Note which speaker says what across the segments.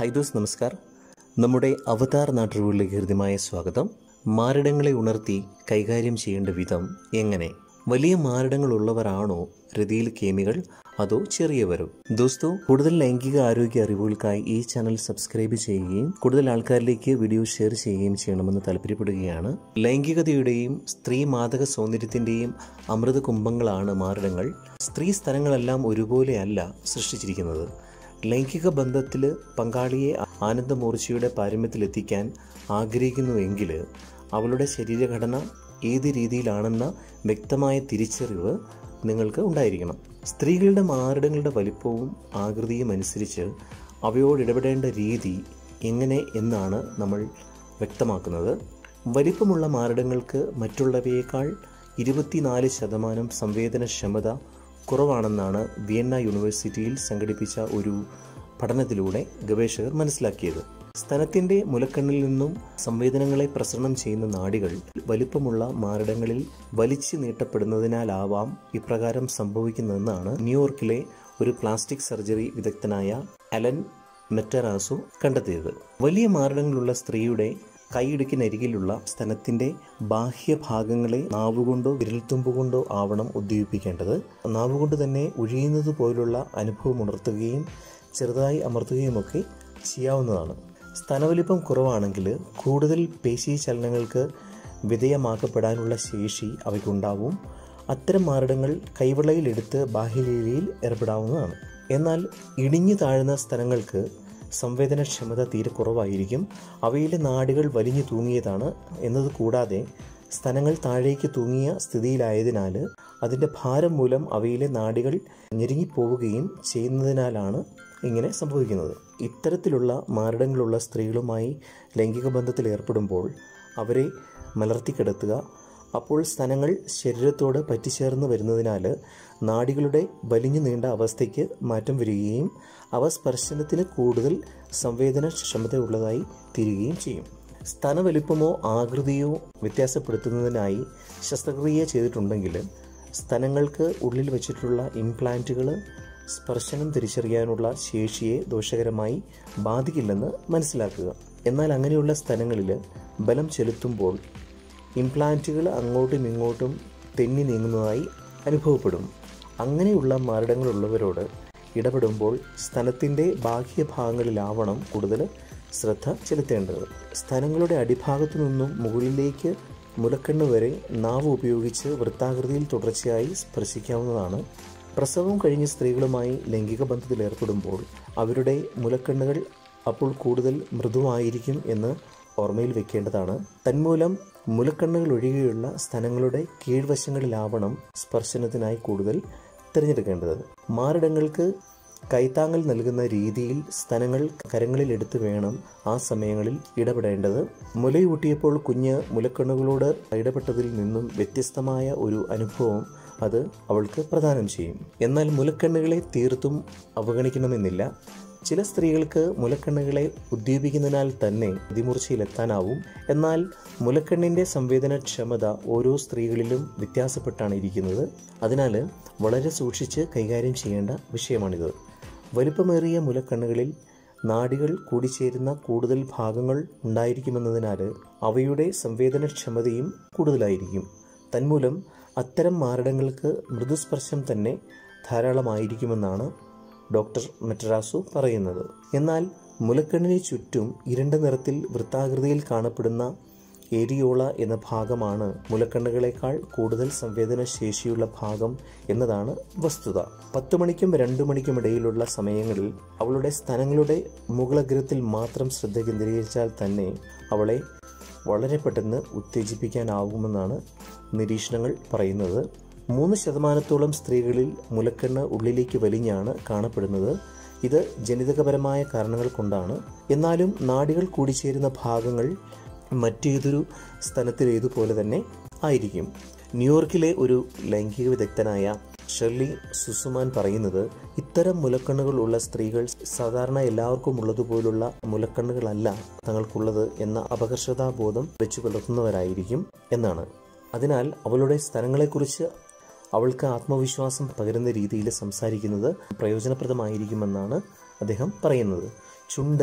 Speaker 1: hi those നമസ്കാർ നമ്മുടെ അവതാർ നാട്ടുകളിലേക്ക് ഹൃദ്യമായ സ്വാഗതം മാരടങ്ങളെ ഉണർത്തി കൈകാര്യം ചെയ്യേണ്ട വിധം എങ്ങനെ വലിയ മാരടങ്ങൾ ഉള്ളവരാണോ രതിയിൽ കേമികൾ അതോ ചെറിയവരോ ദോസ്തോ കൂടുതൽ ലൈംഗിക ആരോഗ്യ അറിവുകൾക്കായി ഈ ചാനൽ സബ്സ്ക്രൈബ് ചെയ്യുകയും കൂടുതൽ ആൾക്കാരിലേക്ക് വീഡിയോ ഷെയർ ചെയ്യുകയും ചെയ്യണമെന്ന് താല്പര്യപ്പെടുകയാണ് ലൈംഗികതയുടെയും സ്ത്രീ മാദക സൗന്ദര്യത്തിന്റെയും അമൃത കുംഭങ്ങളാണ് മാരടങ്ങൾ സ്ത്രീ സ്ഥലങ്ങളെല്ലാം ഒരുപോലെയല്ല സൃഷ്ടിച്ചിരിക്കുന്നത് ലൈംഗിക ബന്ധത്തിൽ പങ്കാളിയെ ആനന്ദമൂർച്ചയുടെ പാരമ്യത്തിലെത്തിക്കാൻ ആഗ്രഹിക്കുന്നുവെങ്കിൽ അവളുടെ ശരീരഘടന ഏത് രീതിയിലാണെന്ന വ്യക്തമായ തിരിച്ചറിവ് നിങ്ങൾക്ക് ഉണ്ടായിരിക്കണം സ്ത്രീകളുടെ മാറിടങ്ങളുടെ വലിപ്പവും ആകൃതിയും അനുസരിച്ച് അവയോട് ഇടപെടേണ്ട രീതി എങ്ങനെ എന്നാണ് നമ്മൾ വ്യക്തമാക്കുന്നത് വലിപ്പമുള്ള മാറിടങ്ങൾക്ക് മറ്റുള്ളവയേക്കാൾ ഇരുപത്തിനാല് ശതമാനം സംവേദനക്ഷമത കുറവാണെന്നാണ് വിയന്ന യൂണിവേഴ്സിറ്റിയിൽ സംഘടിപ്പിച്ച ഒരു പഠനത്തിലൂടെ ഗവേഷകർ മനസ്സിലാക്കിയത് സ്തനത്തിന്റെ മുലക്കണ്ണിൽ നിന്നും സംവേദനങ്ങളെ പ്രസരണം ചെയ്യുന്ന നാഡികൾ വലിപ്പമുള്ള മാരടങ്ങളിൽ വലിച്ചു നീട്ടപ്പെടുന്നതിനാലാവാം ഇപ്രകാരം സംഭവിക്കുന്നതെന്നാണ് ന്യൂയോർക്കിലെ ഒരു പ്ലാസ്റ്റിക് സർജറി വിദഗ്ധനായ അലൻ മെറ്ററാസു കണ്ടെത്തിയത് വലിയ മാരടങ്ങളുള്ള സ്ത്രീയുടെ കൈയിടുക്കിനരികിലുള്ള സ്തനത്തിന്റെ ബാഹ്യഭാഗങ്ങളെ നാവുകൊണ്ടോ വിരൽത്തുമ്പ് ആവണം ഉദ്ദീപിക്കേണ്ടത് നാവുകൊണ്ട് തന്നെ ഒഴിയുന്നത് പോലുള്ള അനുഭവം ഉണർത്തുകയും ചെറുതായി അമർത്തുകയുമൊക്കെ ചെയ്യാവുന്നതാണ് സ്തനവലിപ്പം കുറവാണെങ്കിൽ കൂടുതൽ പേശി ചലനങ്ങൾക്ക് വിധേയമാക്കപ്പെടാനുള്ള ശേഷി അവയ്ക്കുണ്ടാവും അത്തരം മാരടങ്ങൾ കൈവെള്ളയിലെടുത്ത് ബാഹ്യലീലയിൽ ഏർപ്പെടാവുന്നതാണ് എന്നാൽ ഇടിഞ്ഞു താഴ്ന്ന സ്ഥലങ്ങൾക്ക് സംവേദനക്ഷമത തീരെ കുറവായിരിക്കും അവയിലെ നാടുകൾ വലിഞ്ഞു തൂങ്ങിയതാണ് എന്നത് കൂടാതെ സ്ഥലങ്ങൾ താഴേക്ക് തൂങ്ങിയ സ്ഥിതിയിലായതിനാൽ അതിൻ്റെ ഭാരം മൂലം അവയിലെ നാടികൾ ഞെരുങ്ങിപ്പോവുകയും ചെയ്യുന്നതിനാലാണ് ഇങ്ങനെ സംഭവിക്കുന്നത് ഇത്തരത്തിലുള്ള മാരടങ്ങളുള്ള സ്ത്രീകളുമായി ലൈംഗിക ബന്ധത്തിൽ ഏർപ്പെടുമ്പോൾ അവരെ മലർത്തിക്കിടത്തുക അപ്പോൾ സ്ഥലങ്ങൾ ശരീരത്തോട് പറ്റിച്ചേർന്ന് വരുന്നതിനാൽ നാടികളുടെ വലിഞ്ഞു നീണ്ട അവസ്ഥയ്ക്ക് മാറ്റം വരികയും അവ സ്പർശനത്തിന് കൂടുതൽ സംവേദനക്ഷമതയുള്ളതായി തീരുകയും ചെയ്യും സ്തനവലിപ്പമോ ആകൃതിയോ വ്യത്യാസപ്പെടുത്തുന്നതിനായി ശസ്ത്രക്രിയ ചെയ്തിട്ടുണ്ടെങ്കിൽ സ്തനങ്ങൾക്ക് ഉള്ളിൽ വെച്ചിട്ടുള്ള ഇംപ്ലാന്റുകൾ സ്പർശനം തിരിച്ചറിയാനുള്ള ശേഷിയെ ദോഷകരമായി ബാധിക്കില്ലെന്ന് മനസ്സിലാക്കുക എന്നാൽ അങ്ങനെയുള്ള സ്ഥലങ്ങളിൽ ബലം ചെലുത്തുമ്പോൾ ഇംപ്ലാന്റുകൾ അങ്ങോട്ടും ഇങ്ങോട്ടും തെന്നി നീങ്ങുന്നതായി അനുഭവപ്പെടും അങ്ങനെയുള്ള മാരടങ്ങളുള്ളവരോട് ഇടപെടുമ്പോൾ സ്ഥലത്തിൻ്റെ ബാഹ്യഭാഗങ്ങളിലാവണം കൂടുതൽ ശ്രദ്ധ ചെലുത്തേണ്ടത് സ്ഥലങ്ങളുടെ അടിഭാഗത്തു നിന്നും മുകളിലേക്ക് മുലക്കണ്ണ് വരെ നാവ് ഉപയോഗിച്ച് വൃത്താകൃതിയിൽ തുടർച്ചയായി സ്പർശിക്കാവുന്നതാണ് പ്രസവം കഴിഞ്ഞ സ്ത്രീകളുമായി ലൈംഗിക ബന്ധത്തിൽ ഏർപ്പെടുമ്പോൾ അവരുടെ മുലക്കണ്ണുകൾ അപ്പോൾ കൂടുതൽ മൃദുവായിരിക്കും എന്ന് ഓർമ്മയിൽ വെക്കേണ്ടതാണ് തന്മൂലം മുലക്കണ്ണുകൾ ഒഴികെയുള്ള സ്ഥലങ്ങളുടെ കീഴ്വശങ്ങളിലാവണം സ്പർശനത്തിനായി കൂടുതൽ തിരഞ്ഞെടുക്കേണ്ടത് മാറിടങ്ങൾക്ക് കൈത്താങ്ങൽ നൽകുന്ന രീതിയിൽ സ്ഥലങ്ങൾ കരങ്ങളിൽ എടുത്തു വേണം ആ സമയങ്ങളിൽ ഇടപെടേണ്ടത് മുലയൂട്ടിയപ്പോൾ കുഞ്ഞ് മുലക്കണ്ണുകളോട് ഇടപെട്ടതിൽ നിന്നും വ്യത്യസ്തമായ ഒരു അനുഭവം അത് അവൾക്ക് പ്രദാനം ചെയ്യും എന്നാൽ മുലക്കണ്ണുകളെ തീർത്തും അവഗണിക്കണമെന്നില്ല ചില സ്ത്രീകൾക്ക് മുലക്കണ്ണുകളെ ഉദ്ദീപിക്കുന്നതിനാൽ തന്നെ അതിമൂർച്ചയിലെത്താനാവും എന്നാൽ മുലക്കണ്ണിൻ്റെ സംവേദനക്ഷമത ഓരോ സ്ത്രീകളിലും വ്യത്യാസപ്പെട്ടാണ് ഇരിക്കുന്നത് അതിനാൽ വളരെ സൂക്ഷിച്ച് കൈകാര്യം ചെയ്യേണ്ട വിഷയമാണിത് വലിപ്പമേറിയ മുലക്കണ്ണുകളിൽ നാഡികൾ കൂടിച്ചേരുന്ന കൂടുതൽ ഭാഗങ്ങൾ ഉണ്ടായിരിക്കുമെന്നതിനാൽ അവയുടെ സംവേദനക്ഷമതയും കൂടുതലായിരിക്കും തന്മൂലം അത്തരം മാരടങ്ങൾക്ക് മൃദുസ്പർശം തന്നെ ധാരാളമായിരിക്കുമെന്നാണ് ഡോക്ടർ മെറ്ററാസു പറയുന്നത് എന്നാൽ മുലക്കണ്ണിന് ചുറ്റും ഇരുണ്ട നിറത്തിൽ വൃത്താകൃതിയിൽ കാണപ്പെടുന്ന ഏരിയോള എന്ന ഭാഗമാണ് മുലക്കണ്ണുകളേക്കാൾ കൂടുതൽ സംവേദന ശേഷിയുള്ള ഭാഗം എന്നതാണ് വസ്തുത പത്തു മണിക്കും രണ്ടു മണിക്കും ഇടയിലുള്ള സമയങ്ങളിൽ അവളുടെ സ്ഥലങ്ങളുടെ മുകളഗ്രത്തിൽ മാത്രം ശ്രദ്ധ കേന്ദ്രീകരിച്ചാൽ തന്നെ അവളെ വളരെ പെട്ടെന്ന് ഉത്തേജിപ്പിക്കാനാവുമെന്നാണ് നിരീക്ഷണങ്ങൾ പറയുന്നത് മൂന്ന് ശതമാനത്തോളം സ്ത്രീകളിൽ മുലക്കണ്ണ് ഉള്ളിലേക്ക് വലിഞ്ഞാണ് കാണപ്പെടുന്നത് ഇത് ജനിതകപരമായ കാരണങ്ങൾ കൊണ്ടാണ് എന്നാലും നാടികൾ കൂടിച്ചേരുന്ന ഭാഗങ്ങൾ മറ്റേതൊരു സ്ഥലത്തിലേതുപോലെ തന്നെ ആയിരിക്കും ന്യൂയോർക്കിലെ ഒരു ലൈംഗിക വിദഗ്ധനായ ഷെർലി സുസുമാൻ പറയുന്നത് ഇത്തരം മുലക്കണ്ണുകൾ ഉള്ള സ്ത്രീകൾ സാധാരണ എല്ലാവർക്കും ഉള്ളതുപോലുള്ള മുലക്കണ്ണുകളല്ല തങ്ങൾക്കുള്ളത് എന്ന അപകർഷതാബോധം വെച്ചു പുലർത്തുന്നവരായിരിക്കും എന്നാണ് അതിനാൽ അവളുടെ സ്ഥലങ്ങളെക്കുറിച്ച് അവൾക്ക് ആത്മവിശ്വാസം പകരുന്ന രീതിയിൽ സംസാരിക്കുന്നത് പ്രയോജനപ്രദമായിരിക്കുമെന്നാണ് അദ്ദേഹം പറയുന്നത് ചുണ്ട്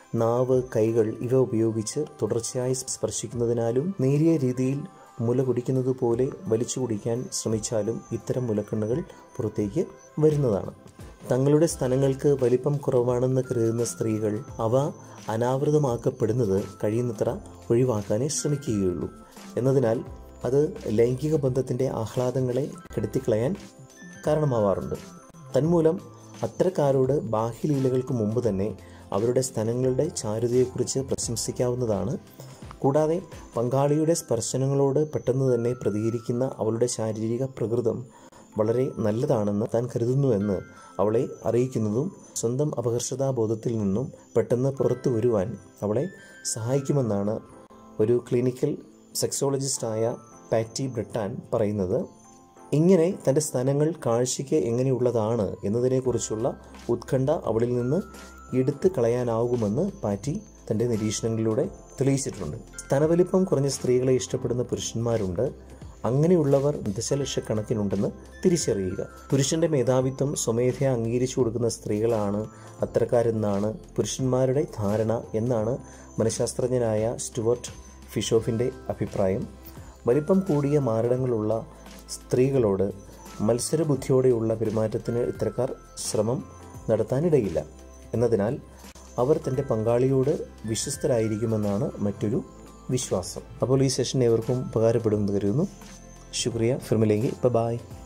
Speaker 1: നാവ് കൈകൾ ഇവ ഉപയോഗിച്ച് തുടർച്ചയായി സ്പർശിക്കുന്നതിനാലും നേരിയ രീതിയിൽ മുല കുടിക്കുന്നത് പോലെ വലിച്ചു കുടിക്കാൻ ശ്രമിച്ചാലും ഇത്തരം മുലക്കണ്ണുകൾ പുറത്തേക്ക് വരുന്നതാണ് തങ്ങളുടെ സ്ഥലങ്ങൾക്ക് വലിപ്പം കുറവാണെന്ന് കരുതുന്ന സ്ത്രീകൾ അവ അനാവൃതമാക്കപ്പെടുന്നത് കഴിയുന്നത്ര ഒഴിവാക്കാനേ ശ്രമിക്കുകയുള്ളൂ എന്നതിനാൽ അത് ലൈംഗിക ബന്ധത്തിൻ്റെ ആഹ്ലാദങ്ങളെ കെടുത്തിക്കളയാൻ കാരണമാവാറുണ്ട് തന്മൂലം അത്തരക്കാരോട് ബാഹ്യലീലകൾക്ക് മുമ്പ് തന്നെ അവരുടെ സ്ഥലങ്ങളുടെ ചാരുതയെക്കുറിച്ച് പ്രശംസിക്കാവുന്നതാണ് കൂടാതെ പങ്കാളിയുടെ സ്പർശനങ്ങളോട് പെട്ടെന്ന് തന്നെ പ്രതികരിക്കുന്ന അവളുടെ ശാരീരിക പ്രകൃതം വളരെ നല്ലതാണെന്ന് താൻ കരുതുന്നുവെന്ന് അവളെ അറിയിക്കുന്നതും സ്വന്തം അപകർഷതാബോധത്തിൽ നിന്നും പെട്ടെന്ന് പുറത്തു വരുവാൻ അവളെ സഹായിക്കുമെന്നാണ് ഒരു ക്ലിനിക്കൽ സെക്സോളജിസ്റ്റായ പാറ്റി ബ്രിട്ടാൻ പറയുന്നത് ഇങ്ങനെ തൻ്റെ സ്ഥലങ്ങൾ കാഴ്ചയ്ക്ക് എങ്ങനെയുള്ളതാണ് എന്നതിനെക്കുറിച്ചുള്ള ഉത്കണ്ഠ അവളിൽ നിന്ന് എടുത്തു കളയാനാകുമെന്ന് പാറ്റി തൻ്റെ നിരീക്ഷണങ്ങളിലൂടെ തെളിയിച്ചിട്ടുണ്ട് സ്ഥലവലിപ്പം കുറഞ്ഞ സ്ത്രീകളെ ഇഷ്ടപ്പെടുന്ന പുരുഷന്മാരുണ്ട് അങ്ങനെയുള്ളവർ ദശലക്ഷക്കണക്കിനുണ്ടെന്ന് തിരിച്ചറിയുക പുരുഷന്റെ മേധാവിത്വം സ്വമേധയാ അംഗീകരിച്ചു കൊടുക്കുന്ന സ്ത്രീകളാണ് അത്തരക്കാരെന്നാണ് പുരുഷന്മാരുടെ ധാരണ എന്നാണ് മനഃശാസ്ത്രജ്ഞനായ സ്റ്റുവർട്ട് ഫിഷോഫിൻ്റെ അഭിപ്രായം വലിപ്പം കൂടിയ മാരടങ്ങളുള്ള സ്ത്രീകളോട് മത്സരബുദ്ധിയോടെയുള്ള പെരുമാറ്റത്തിന് ഇത്തരക്കാർ ശ്രമം നടത്താനിടയില്ല എന്നതിനാൽ അവർ തൻ്റെ പങ്കാളിയോട് വിശ്വസ്തരായിരിക്കുമെന്നാണ് മറ്റൊരു വിശ്വാസം അപ്പോൾ ഈ സെഷൻ ഏവർക്കും ഉപകാരപ്പെടുമെന്ന് കരുതുന്നു ശുക്രിയ ഫിർമിലേക്ക് ബൈ